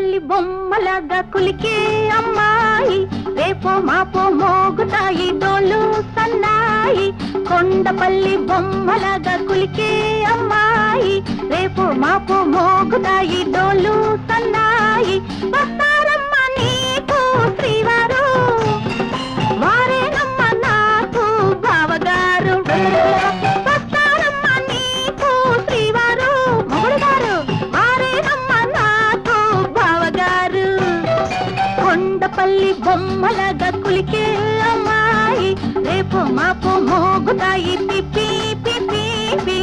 కొండపల్లి బొమ్మలాగా కులికే అమ్మాయి రేపో మాపో మోగుతాయి డోలు సన్నాయి కొండపల్లి బొమ్మలాగా కులికే అమ్మాయి రేపో మాపో మోగుతాయి డోలు సన్నాయి వస్తారమ్మ నీకు శ్రీవారు వారేనమ్మ నాకు బావగారు వస్తారమ్మ నీకు శ్రీవారు మొగుడు గారు వారేనమ్మ నాకు బావగారు కొండపల్లి బొమ్మలగా కులికే అమ్మాయి రేపు మాపు మోగుతాయి పిపి పిపి పి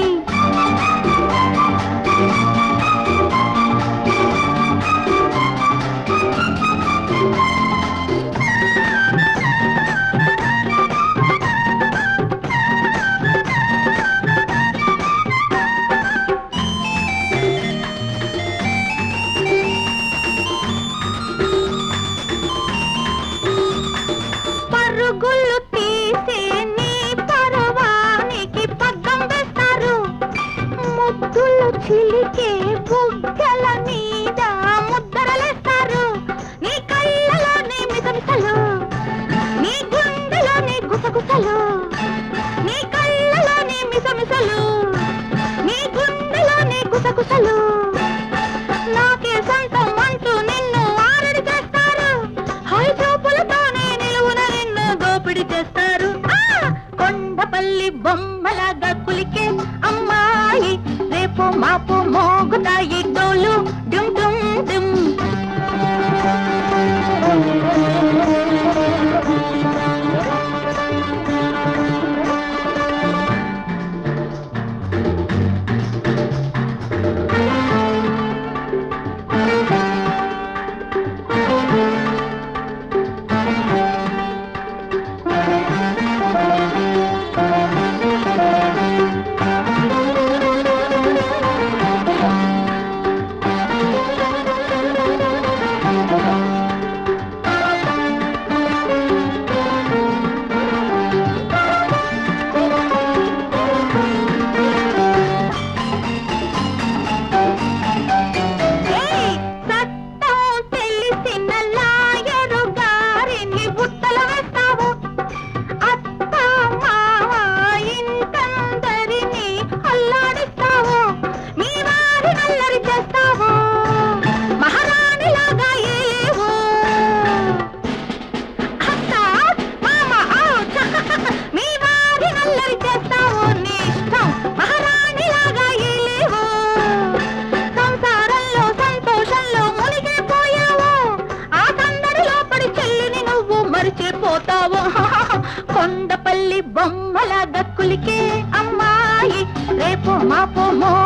పరుగులు తీసే నీ పరవానికి పగ్గం వేస్తారు ముద్దులు చిలికే బుగ్గల మీద ముద్దరలేస్తారు నీ కళ్ళలో నీ మిసమిసలు నీ గుండెలో నీ గుసగుసలు నీ కళ్ళలో నీ మిసమిసలు నీ గుండెలో నీ గుసగుసలు నాకే సొంతం అంటూ నిన్ను ఆరడి చేస్తారు హై చూపులతోనే నిలువున నిన్ను దోపిడి చేస్తారు ఆ! కొండపల్లి బొమ్మలాగా కులికే అమ్మాయి రేపు మాపు మోగుతాయి డోలు డుమ్ డుమ్ డుమ్ ఏయ్! చట్టం తెలిసిన లాయరు గారిని బుట్టల వేస్తావు అత్త మామ ఇంకందరినీ అల్లాడిస్తావు మీ వారి అల్లరి చేస్తావు మహారాణిలాగా ఏలేవు అత్త మామ ఔట్! మీ వారి అల్లరి చేస్తావు నీ ఇష్టం మహారాణిలాగా ఏలేవు సంసారంలో సంతోషంలో మునిగిపోయావు ఆ సందడిలో పడి చెల్లిని నువ్వు మరిచిపోతావు కొండపల్లి బొమ్మలాగా కులికే అమ్మాయి రేపు మాపు మో